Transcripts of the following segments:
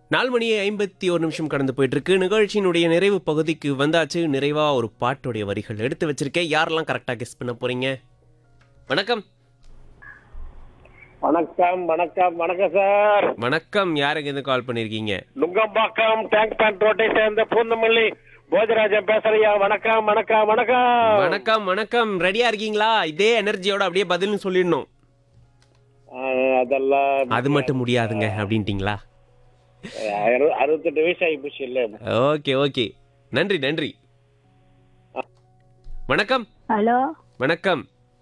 நாலு மணி ஐம்பத்தி ஒரு நிமிஷம் கடந்து போயிட்டு இருக்கு நிகழ்ச்சியினுடைய நிறைவு பகுதிக்கு வந்தாச்சு நிறைவா ஒரு பாட்டுடைய வரிகள் எடுத்து வச்சிருக்கேன் யாரெல்லாம் கரெக்டா கெஸ் பண்ண போறீங்க வணக்கம் வணக்கம் வணக்கம் வணக்கம் சார் வணக்கம் யாருங்க இருந்து கால் பண்ணிருக்கீங்க நுங்கம்பாக்கம் டேங்க் பேண்ட் ரோட்டை சேர்ந்த பூந்தமல்லி போஜராஜன் பேசுறியா வணக்கம் வணக்கம் வணக்கம் வணக்கம் வணக்கம் ரெடியா இருக்கீங்களா இதே எனர்ஜியோட அப்படியே பதில்னு சொல்லிடணும் ஆ, அதெல்லாம் அது மட்டும் முடியாதுங்க அப்படின்ட்டீங்களா அறு- அறுபத்தெட்டு வயசு ஆகி போச்சு இல்ல ஓகே ஓகே நன்றி நன்றி வணக்கம் ஹலோ வணக்கம்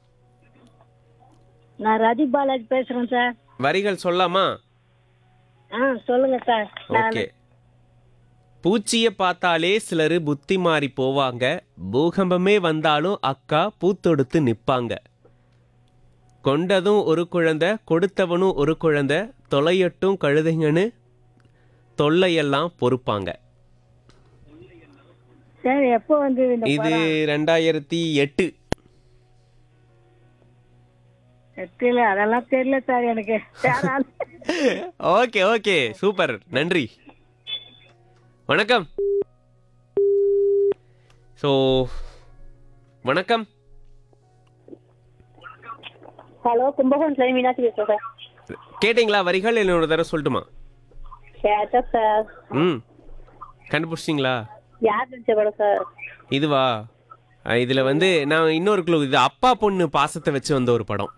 நான் ரதி பாலாஜி பேசுறேன் சார் வரிகள் சொல்லாமா ஆ சொல்லுங்க சார் நான் ஓகே பூச்சிய பார்த்தாலே சிலர் புத்தி மாறி போவாங்க பூகம்பமே வந்தாலும் அக்கா பூத்தொடுத்து நிப்பாங்க கொண்டதும் ஒரு குழந்தை கொடுத்தவனும் ஒரு குழந்தை தொலையட்டும் கழுதைங்கன்னு தொல்லையெல்லாம் பொறுப்பாங்க சார் எப்போ வந்து இந்த இது ரெண்டாயிரத்தி எட்டு தெரியல அதெல்லாம் தெரியல சார் எனக்கு வேற ஆள். ஓகே ஓகே சூப்பர் நன்றி வணக்கம் ஸோ வணக்கம் ஹலோ கும்பகோணத்துல மீனாட்சி பேசுறேன் சார் கேட்டிங்களா வரிகள் என்னோட தடவை சொல்லட்டுமா கேட்டா சார் ம் கண்டுபிடிச்சிங்களா யார் நினைச்ச படம் சார் இதுவா அஹ் இதுல வந்து நான் இன்னொரு க்ளூ இது அப்பா பொண்ணு பாசத்தை வச்சு வந்த ஒரு படம்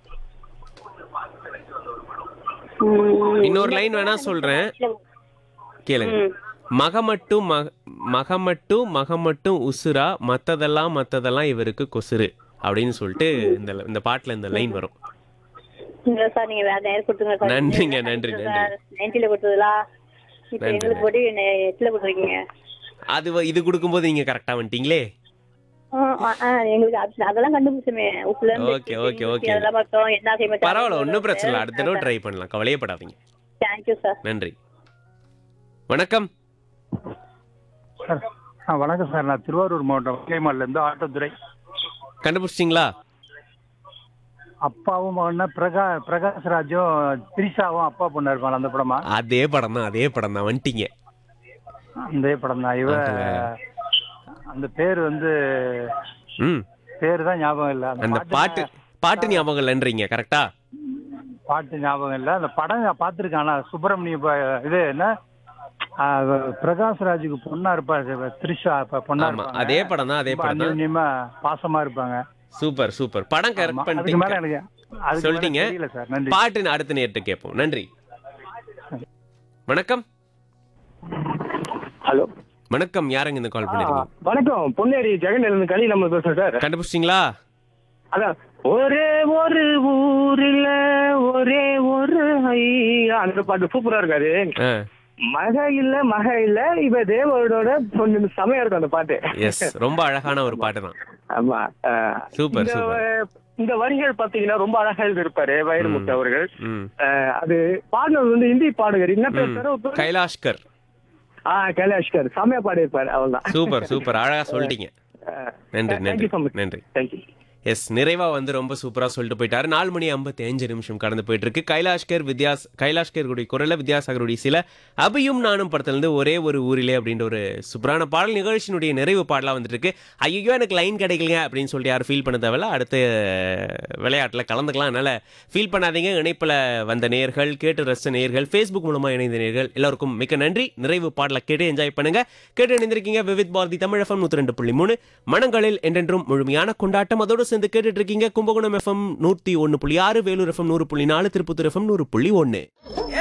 ம், இன்னொரு லைன் வேணா சொல்றேன் கேளுங்க மகமட்டும் மக மகமட்டும் மகமட்டும் உசுரா மத்ததெல்லாம் மத்ததெல்லாம் இவருக்கு கொசுரு அப்படின்னு சொல்லிட்டு இந்த இந்த பாட்டுல இந்த லைன் வரும் இல்ல சார் நீங்க வேற நேரம் கொடுத்துங்க சார் நன்றிங்க, நன்றி, நன்றி. சார் நைன்டில கொடுத்ததுலா இப்ப நன்றி, எங்களுக்கு போட்டு எட்டுல கொடுத்துருக்கீங்க அது வ- இது கொடுக்கும்போது நீங்க கரெக்டா வந்துட்டீங்களே ஆ, ஆ, ஆ, எங்களுக்கு அது- அதெல்லாம் கண்டுபிடிச்சுமே உப்புல இருந்து ஓகே, ஓகே, ஓகே. அதெல்லாம் பார்த்தோம் என்ன செய்ய பரவாயில்ல ஒன்றும் பிரச்சனை இல்லை அடுத்த தடவை ட்ரை பண்ணலாம் கவலையப்படாதீங்க தேங்க்யூ சார் நன்றி வணக்கம் சார் ஆ வணக்கம் சார் நான் திருவாரூர் மாவட்டம் வகைமாலில் இருந்து ஆட்டோத்துறை கண்டுபிடிச்சிங்களா அப்பாவும் மகனா பிரகா பிரகாஷ்ராஜும் திரிஷாவும் அப்பா பொண்ணு இருப்பாங்க அந்த படமா அதே படம் தான் அதே படம் தான் வந்துட்டீங்க அந்த படம் தான் இவ அந்த பேர் வந்து ம் பேர் தான் ஞாபகம் இல்லை அந்த பாட்டு பாட்டு ஞாபகம் இல்லைன்றீங்க கரெக்டா பாட்டு ஞாபகம் இல்லை அந்த படம் நான் பார்த்துருக்கேன் ஆனால் சுப்பிரமணிய ப- இது என்ன ஆ, பிரகாஷ்ராஜுக்கு பொண்ணா இருப்பா இவ திரிஷா இப்ப பொண்ணா ஆமா இருப்பாங்க அதே படம் தான் அதே ரொம்ப படம் தான் அந்யோன்யமா பாசமா இருப்பாங்க சூப்பர் சூப்பர் படம் ஆமா, கரெக்ட் அதுக்கு மேல பண்ணிட்டீங்க எனக்கு அதுக்கு மேல சொல்லிட்டீங்க தெரியல சார் நன்றி பாட்டு அடுத்த நேரத்தை கேட்போம் நன்றி வணக்கம் ஹலோ வணக்கம் யாருங்க இந்த கால் பண்ணிருக்கீங்க வணக்கம் பொன்னேரி ஜெகன் இருந்து கலி நம்ம பேசுறேன் சார் கண்டுபிடிச்சிங்களா அதான் ஒரே ஒரு ஊரில் ஒரே ஒரு ஐயா அந்த பாட்டு சூப்பரா இருக்காரு ஆ மக இல்ல மக இல்ல இவ தேவரோட பொண்ணு செமையா இருக்கும் அந்த பாட்டு எஸ் ரொம்ப அழகான ஒரு பாட்டு தான் ஆமா அஹ், சூப்பர், இந்த சூப்பர். வ- இந்த வரிகள் பாத்தீங்கன்னா ரொம்ப அழகா எழுதியிருப்பாரு வைரமுத்து அவர்கள் ம் அஹ், அது பாடினது வந்து இந்தி பாடகர் என்ன பேர் ம். சார் அவர் பேரு? கைலாஷ்கர் ஆ கைலாஷ்கர் செமையா பாடியிருப்பாரு அவள்தான் சூப்பர் சூப்பர் அழகா சொல்லிட்டீங்க நன்றி நன்றி தேங்க்யூ ஸோ மச் நன்றி தேங்க்யூ எஸ் நிறைவா வந்து ரொம்ப சூப்பரா சொல்லிட்டு போயிட்டாரு நாலு மணி ஐம்பத்தி அஞ்சு நிமிஷம் கடந்து போயிட்டு இருக்கு கைலாஷ்கர் வித்யாஸ் கைலாஷ்கருடைய குரல வித்யாசாகருடைய சில அபியும் நானும் படத்துலேருந்து ஒரே ஒரு ஊரிலே அப்படின்ற ஒரு சூப்பரான பாடல் நிகழ்ச்சியினுடைய நிறைவு பாடலா வந்துட்டு இருக்கு ஐயோ எனக்கு லைன் கிடைக்கலைங்க அப்படின்னு சொல்லிட்டு யாரும் ஃபீல் பண்ண தேவையில்ல அடுத்த விளையாட்டில் கலந்துக்கலாம் அதனால ஃபீல் பண்ணாதீங்க இணைப்பில் வந்த நேர்கள் கேட்டு ரசித்த நேர்கள் ஃபேஸ்புக் மூலமா இணைந்த நேர்கள் எல்லாருக்கும் மிக்க நன்றி நிறைவு பாடலை கேட்டு என்ஜாய் பண்ணுங்க கேட்டு இணைந்திருக்கீங்க விவித் பாரதி தமிழ் எஃப்எம் நூற்றி ரெண்டு புள்ளி மூணு மனங்களில் என்றென்றும் முழுமையான கொண்டாட்டம் அதோடு சேர்ந்து கேட்டுட்டு இருக்கீங்க கும்பகோணம் எஃப்எம் நூற்றி ஒன்று புள்ளி ஆறு வேலூர் எஃப்எம் நூறு புள்ளி நாலு திருப்பத்தூர் எஃப்எம் நூறு புள்ளி ஒன்று